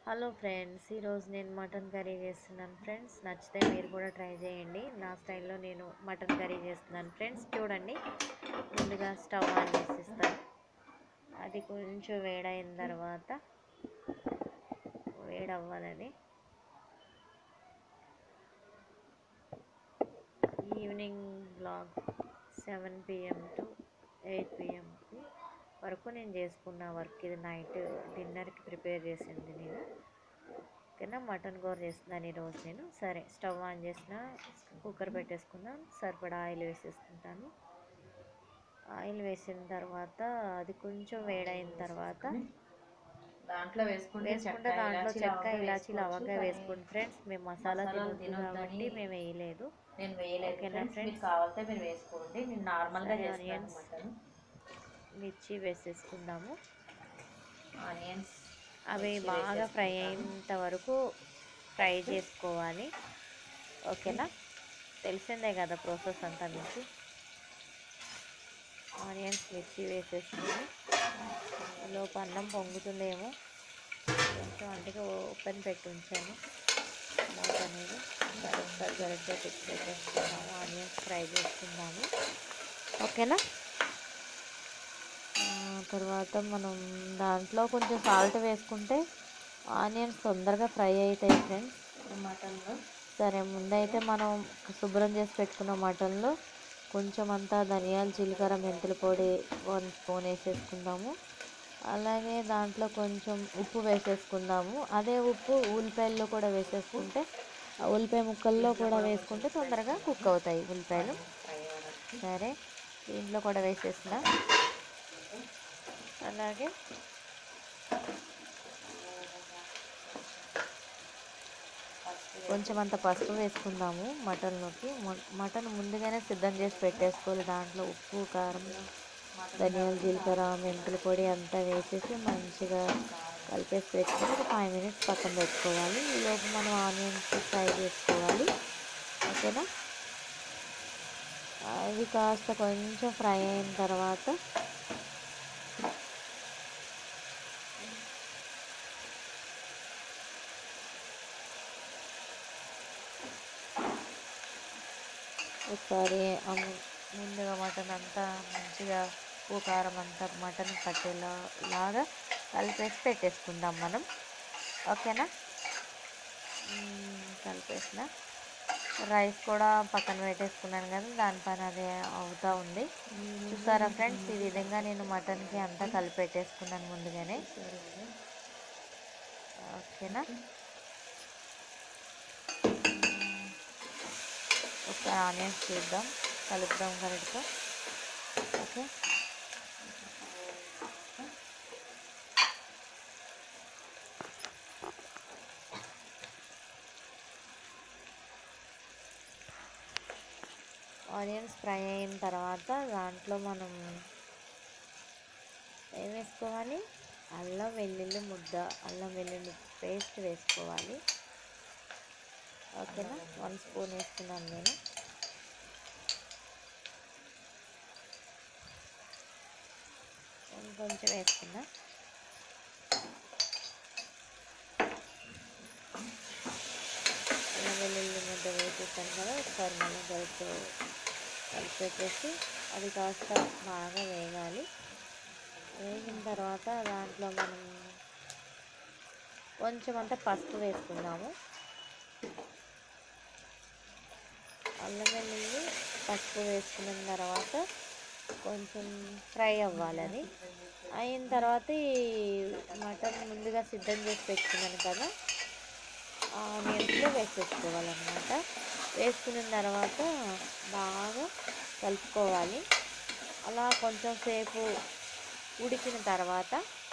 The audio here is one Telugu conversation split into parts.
హలో ఫ్రెండ్స్ ఈరోజు నేను మటన్ కర్రీ చేస్తున్నాను ఫ్రెండ్స్ నచ్చితే మీరు కూడా ట్రై చేయండి నా స్టైల్లో నేను మటన్ కర్రీ చేస్తున్నాను ఫ్రెండ్స్ చూడండి ముందుగా స్టవ్ ఆన్ చేసిస్తాను అది కొంచెం వేడైన తర్వాత వేడవ్వాలని evening blog seven PM to eight పిఎంకి వరకు నేను చేసుకున్న వర్క్ ఇది నైట్ డిన్నర్కి ప్రిపేర్ చేసింది నేను ఓకేనా మటన్ కూర చేస్తున్నాను ఈరోజు నేను సరే స్టవ్ ఆన్ చేసిన కుక్కర్ పెట్టేసుకున్నాను సరిపడా ఆయిల్ వేసేసుకుంటాను ఆయిల్ వేసిన తర్వాత అది కొంచెం వేడైన తర్వాత దాంట్లో వేసుకుంటే వేసుకుంటే దాంట్లో చెక్క ఇలాచి లవంగా వేసుకోండి ఫ్రెండ్స్ మేము మసాలా మసాలాలు తినొద్దు తినొద్దని కాబట్టి మేము వేయలేదు నేను వేయలేదు ఓకేనా ఫ్రెండ్స్ ఫ్రెండ్స్? మీకు కావాలంటే మీరు వేసుకోండి నేను నార్మల్గా సరే, చేస్తాను ఆనియన్స్. మటన్ మిర్చి వేసేసుకుందాము ఆనియన్స్ అవి మిర్చి బాగా ఫ్రై వేసేసుకుంటాను. అయ్యేంత వరకు ఫ్రై చేసుకోవాలి ఓకేనా తెలిసిందే కదా ప్రాసెస్ అంతా మీకు ఆనియన్స్ మిర్చి వేసేసుకుని లోపు అన్నం పొంగుతుందేమో కొంచెం అందుకే ఓపెన్ పెట్టి ఉంచాను మూత అనేది సరే ఒకసారి గరిటె పెట్టి పెట్టేసుకున్నాము ఆనియన్స్ ఫ్రై చేసుకుందాము ఓకేనా ఆ, తర్వాత మనం దాంట్లో కొంచెం సాల్ట్ వేసుకుంటే ఆనియన్స్ తొందరగా ఫ్రై అవుతాయి ఫ్రెండ్స్ మటన్లో సరే ముందైతే మనం శుభ్రం చేసి పెట్టుకున్న మటన్లో కొంచెం అంతా ధనియాలు జీలకర్ర మెంతుల పొడి వన్ స్పూన్ వేసేసుకుందాము అలాగే దాంట్లో కొంచెం ఉప్పు వేసేసుకుందాము అదే ఉప్పు ఉల్లిపాయల్లో కూడా వేసేసుకుంటే ఆ ఉల్లిపాయ ముక్కల్లో కూడా వేసుకుంటే తొందరగా కుక్ అవుతాయి ఉల్లిపాయలు ఫ్రై అవ్వడానికి సరే దీంట్లో కూడా వేసేసిన అలాగే కొంచెం అంత పసుపు వేసుకుందాము మటన్లోకి మ- మటన్ ముందుగానే సిద్ధం చేసి పెట్టేసుకోవాలి దాంట్లో ఉప్పు కారం ధనియాలు జీలకర్ర మెంతుల పొడి అంతా వేసేసి మంచిగా కలిపేసి పెట్టుకొని ఒక ఫైవ్ మినిట్స్ పక్కన పెట్టుకోవాలి ఈలోపు మనం ఆనియన్స్ ఫ్రై చేసుకోవాలి ఓకేనా అవి కాస్త కొంచెం ఫ్రై అయిన తర్వాత ఒకసారి ఆ ము- ముందుగా మటన్ అంతా మంచిగా ఉప్పు కారం అంతా మటన్ పట్టేలా లాగా కలిపేసి పెట్టేసుకుందాం మనం ఓకేనా మ్మ్, కలిపేసిన రైస్ కూడా పక్కన పెట్టేసుకున్నాను కదా దానిపైన అది అవుతూ ఉంది చూసారా ఫ్రెండ్స్ ఈ విధంగా నేను మటన్కి అంతా కలిపి పెట్టేసుకున్నాను ముందుగానే ఓకేనా ఒకసారి ఆనియన్స్ చూద్దాం కలుపుదాం కరెక్ట్గా ఓకే ఆనియన్స్ ఫ్రై అయిన తర్వాత దాంట్లో మనం ఏం వేసుకోవాలి అల్లం వెల్లుల్లి ముద్ద అల్లం వెల్లుల్లి పేస్ట్ వేసుకోవాలి ఓకేనా వన్ స్పూన్ వేసుకున్నాను నేను కొంచెం వేసుకున్నా అల్లం వెల్లుల్లి ముద్ద వేసేసాను కదా ఒకసారి మళ్ళీ గరిటె కలిపెట్టేసి అది కాస్త బాగా వేగాలి వేగిన తర్వాత దాంట్లో మనం కొంచెం అంతా పసుపు వేసుకుందాము అల్లం వెల్లుల్లి పసుపు వేసుకున్న తర్వాత కొంచెం ఫ్రై అవ్వాలి అది అయిన తర్వాత ఈ మటన్ ముందుగా సిద్ధం చేసి పెట్టుకున్నాను కదా ఆనియన్స్లో వేసేసుకోవాలన్నమాట వేసుకున్న తర్వాత బాగా కలుపుకోవాలి అలా కొంచెం సేపు ఉడికిన తర్వాత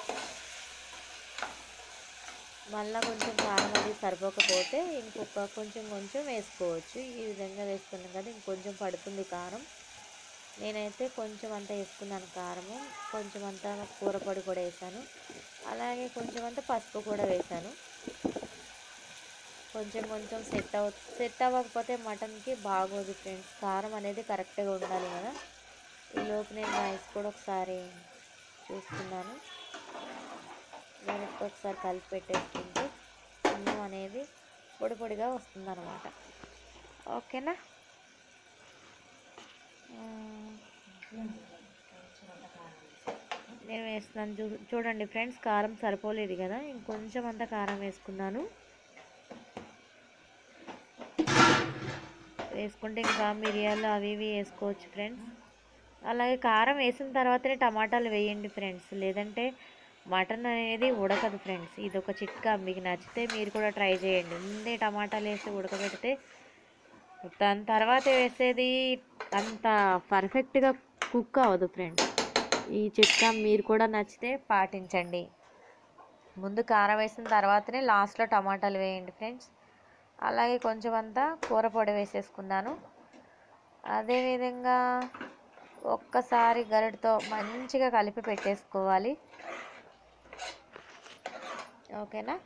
మళ్ళీ కొంచెం కారం అది సరిపోకపోతే ఇంకొక కొంచెం కొంచెం వేసుకోవచ్చు ఈ విధంగా వేసుకున్నాం కదా ఇంకొంచెం పడుతుంది కారం నేనైతే కొంచెం అంత వేసుకున్నాను కారము కొంచెం అంత కూర పొడి కూడా వేసాను అలాగే కొంచెం అంత పసుపు కూడా వేసాను కొంచెం కొంచెం సెట్ అవ సెట్ అవ్వకపోతే మటన్కి బాగోదు ఫ్రెండ్స్ కారం అనేది కరెక్ట్గా ఉండాలి కదా ఈలోపు నేను రైస్ కూడా ఒకసారి చూస్తున్నాను నేను ఒకసారి కలిపి పెట్టేసుకుంటే అన్నం అనేది పొడి పొడిగా వస్తుందన్నమాట ఓకేనా మ్మ్. నేను వేస్తున్నాను చూ చూడండి ఫ్రెండ్స్ కారం సరిపోలేదు కదా ఇంకొంచెం అంత కారం వేసుకున్నాను వేసుకుంటే ఇంకా మిరియాలు అవి ఇవి వేసుకోవచ్చు ఫ్రెండ్స్ అలాగే కారం వేసిన తర్వాతనే టమాటాలు వేయండి ఫ్రెండ్స్ లేదంటే మటన్ అనేది ఉడకదు ఫ్రెండ్స్ ఇది ఒక చిట్కా మీకు నచ్చితే మీరు కూడా ట్రై చేయండి ముందే టమాటాలు వేసి ఉడకబెడితే దాని తర్వాత వేసేది అంత పర్ఫెక్ట్గా కుక్ అవ్వదు ఫ్రెండ్స్ ఈ చిట్కా మీరు కూడా నచ్చితే పాటించండి ముందు కారం వేసిన తర్వాతనే లాస్ట్లో టమాటాలు వేయండి ఫ్రెండ్స్ అలాగే కొంచెం అంతా కూర పొడి వేసేసుకున్నాను అదేవిధంగా ఒక్కసారి గరిటతో మంచిగా కలిపి పెట్టేసుకోవాలి ఓకేనా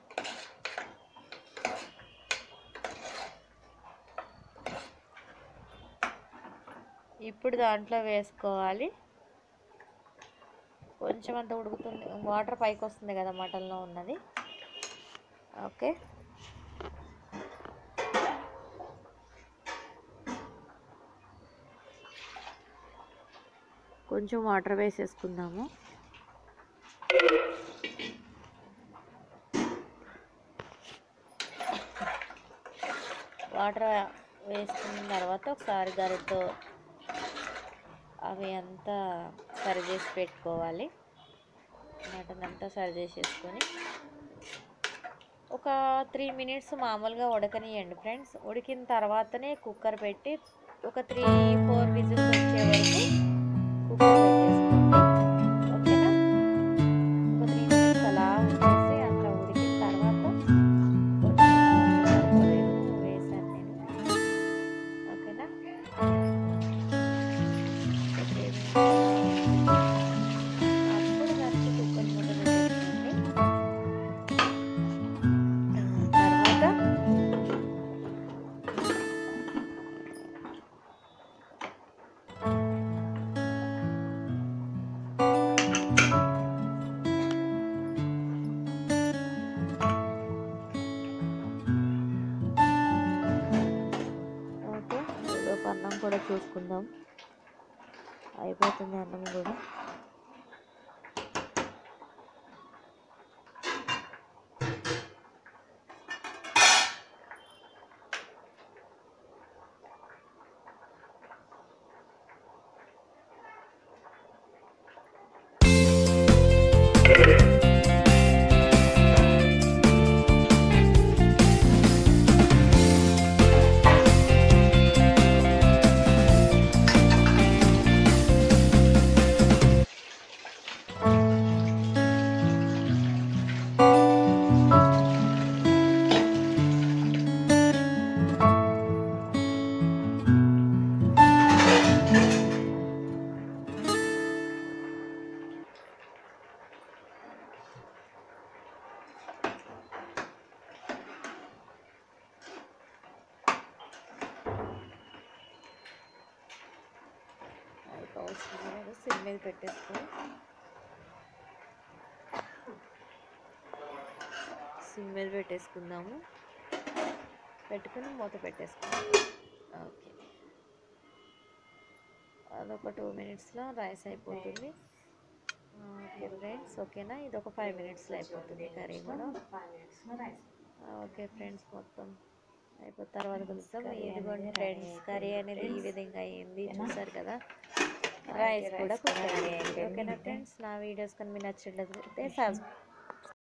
ఇప్పుడు దాంట్లో వేసుకోవాలి కొంచెం అంత ఉడుకుతుంది వాటర్ పైకి వస్తుంది కదా మటన్లో ఉన్నది ఓకే కొంచెం వాటర్ వేసేసుకుందాము వాటర్ వేసుకున్న తర్వాత ఒకసారి గరిటతో అవి అంతా సరి చేసి పెట్టుకోవాలి మటన్ అంతా సరి చేసేసుకొని ఒక త్రీ మినిట్స్ మామూలుగా ఉడకనియండి ఫ్రెండ్స్ ఉడికిన తర్వాతనే కుక్కర్ పెట్టి ఒక త్రీ ఫోర్ విజిల్స్ వచ్చే వరకు కుక్కర్ పెట్టేసుకోండి ఓకేనా ఒక త్రీ మినిట్స్ అలా ఉంచేసి అట్లా ఉడికిన తర్వాత కొంచెం సరిపోలేదు వేసాను నేను ఓకేనా ఒక త్రీ మినిట్స్ అప్పుడు దానికి కుక్కర్ మూత పెట్టేసుకోండి తర్వాత ఓకే ఈలోపు అన్నం కూడా చూసుకుందాం అయిపోతుంది అన్నం కూడా అయిపోవస్తుంది కదా సిమ్ మీద పెట్టేసుకొని సిమ్ మీద పెట్టేసుకుందాము పెట్టుకుని మూత పెట్టేసుకుందాం ఓకే అదొక టూ మినిట్స్లో రైస్ అయిపోతుంది ఓకే ఫ్రెండ్స్ ఓకేనా ఇది ఒక ఫైవ్ మినిట్స్లో అయిపోతుంది కర్రీ కూడా ఫైవ్ మినిట్స్లో రైస్ ఓకే ఫ్రెండ్స్ మొత్తం అయిపోయిన తర్వాత కలుస్తాం ఇదిగోండి ఫ్రెండ్స్ కర్రీ అనేది ఈ విధంగా అయ్యింది చూసారు కదా రైస్ కూడా కుక్ అయ్యింది ఓకేనా ఫ్రెండ్స్ నా వీడియోస్ కానీ మీకు నచ్చినట్లయితే సబ్